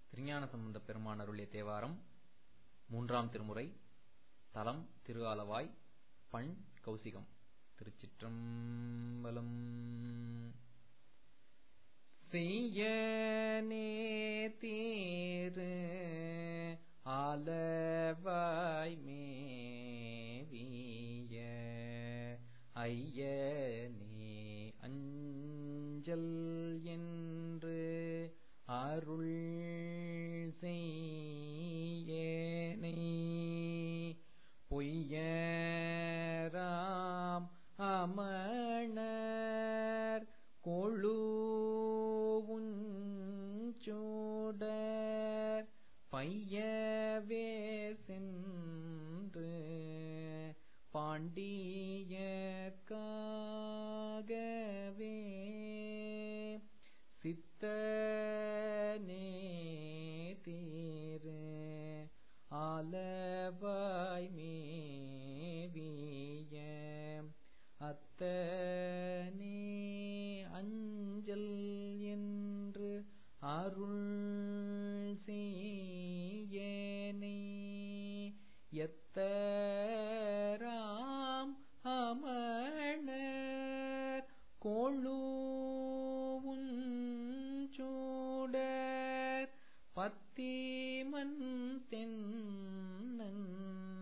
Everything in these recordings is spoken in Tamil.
திருஞான சம்பந்தப் பெருமான் அருளிய தேவாரம் மூன்றாம் திருமுறை தலம் திரு ஆலவாய் பண் கௌசிகம் திருச்சிற்றம்பலம் செய்யனே தீரு ஆலவாய் மேவிய ஐயனே அஞ்சல் என்று அருள் செய்யனை பொய்யராம் அமணர் கொழுவுஞ்சூடர் பையவே சென்று பாண்டியர்க்காகவே சித்தனே தீரு ஆலவாய் மேவிய அத்தனே அஞ்சல் என்று அருள் செய்யனை எத்தராம் அமணர் கொழுவுஞ்சூடர் பத்திமன் தென்னன்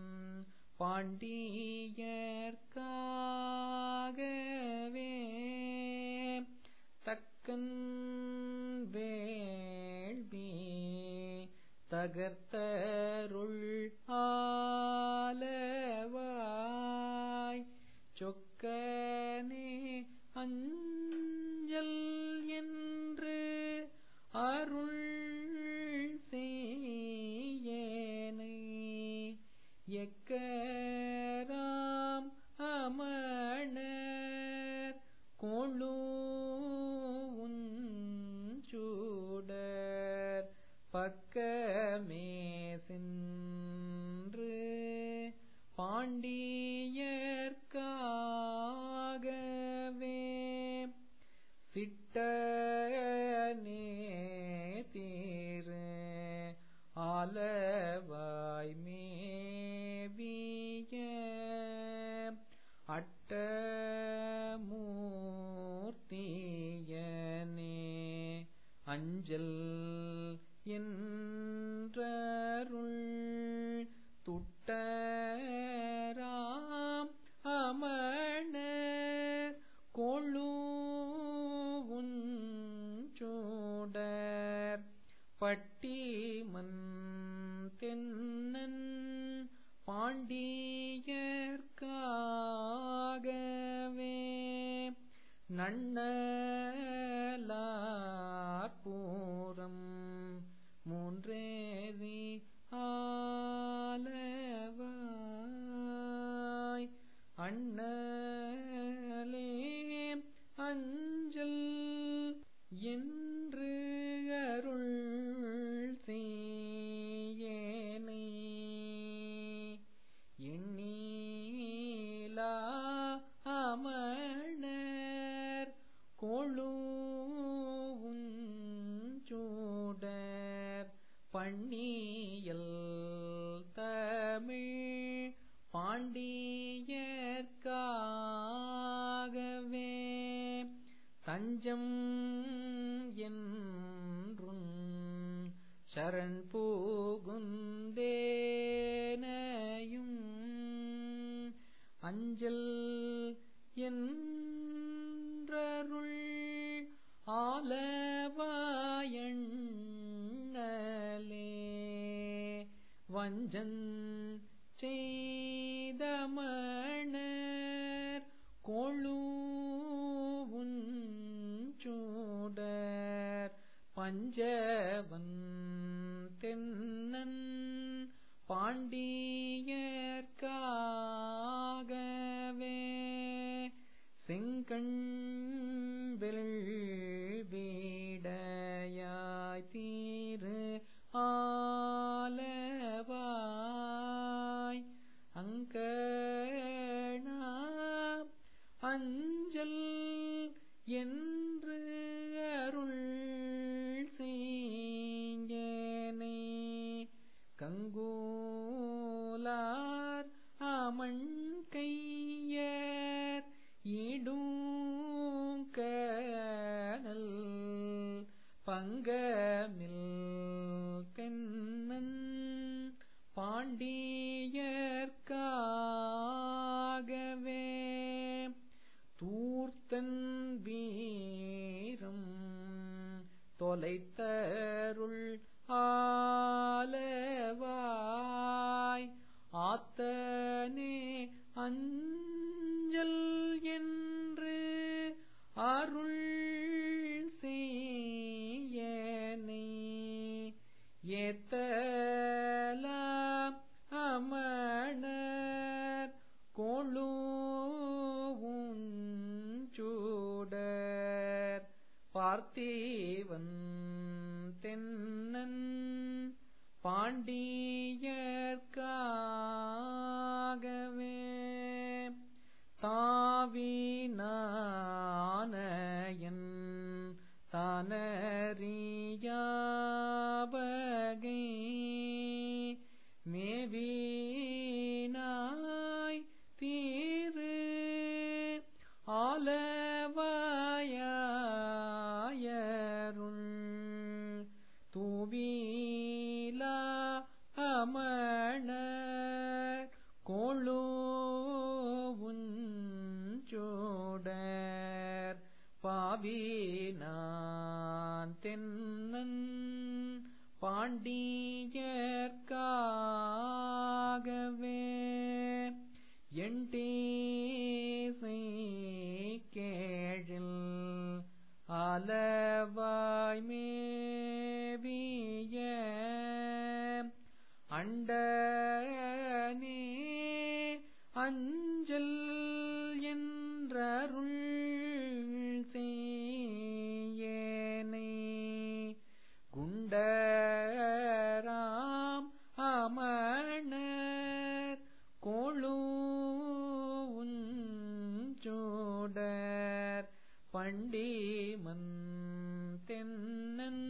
பாண்டியர்க்காகவே தக்கன் வேள்வி தகர்த்தருள் ஆலவாய் சொக்கனே அஞ்சல் என்று அருள் செய்யனை எக்கராம் அமணர் கொழுவுஞ்சூடர் பக்கமே சென்று பாண்டியர்க்காகவே சிட்டனே தீரு ஆலவாய் மேவிய அட்டமூர்த்தியனே அஞ்சல் என்றருள் துட்டராம் அமணர் கொழுவுஞ்சூடர் பட்டிமன் தென்னன் பாண்டியர்க்காகவே நன்னலாப்பூரம் மூன்றேதி ஆலவாய் அண்ணலே அஞ்சல் என்று அருள் செய்யனை எண்ணீலா அமணர் கொழுவுஞ்சூடர் பண்ணியல் தமிழ் பாண்டியர்க்காகவே தஞ்சம் என்றும் சரண் பூகுந்தேனையும் அஞ்சல் என்றருள் ஆலவாயண்ணலே வஞ்சன் செய்தமணர் கொழுவுஞ்சூடர் பஞ்சவன் தென்னன் பாண்டியர்க்காகவே செங்கண் வீடையாய் தீரு ஆலவாய் அங்கணா அஞ்சல் என்று அருள் செய்ய போலார் அமண் கையர் இடும் கனல் பங்கமில் தென்னன் பாண்டியர்க்காகவே தூர்த்தன் வீரம் தொலைத்தருள் ஆலவாய் ஆத்தனே அஞ்சல் என்று அருள் செய்யனை ஏத்தலாம் அமணர் கொழுவுஞ்சூடர் பார்த்தீவன் தென்னன் பாண்டியர்க்காகவே தாவினானயன் தானறியாவகை மேவினாய் தீரு ஆலவாயருள் தூவிலா அமணர் கொழுவுஞ்சோடர் பாவினான் தென்னன் பாண்டியர்க்காகவே எண்டேசை கேழில் அலவாய் மேவிய அண்டனே அஞ்சல் என்றருள் செய்யனை குண்டராம் அமணர் கொழுவுஞ்சூடர் பண்டிமன் தென்னன்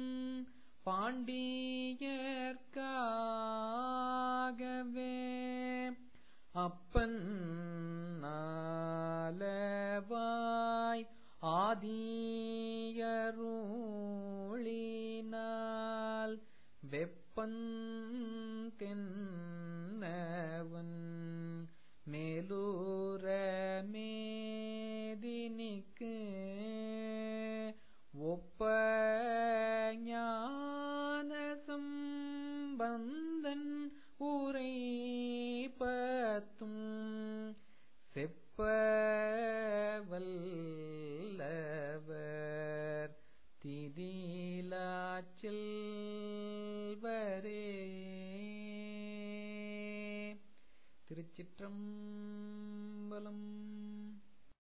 பாண்டியர்க்காகவே அப்பன் நாலவாய் ஆதியருளினால் வெப்பன் தென்னவன் மேலூர மேதினிக்கு ஒப்ப ஞான சம்பந்தன் உரை பத்தும் செப்பவல்லவர் திதிலாச்சில் வரே திருச்சிற்றம்பலம்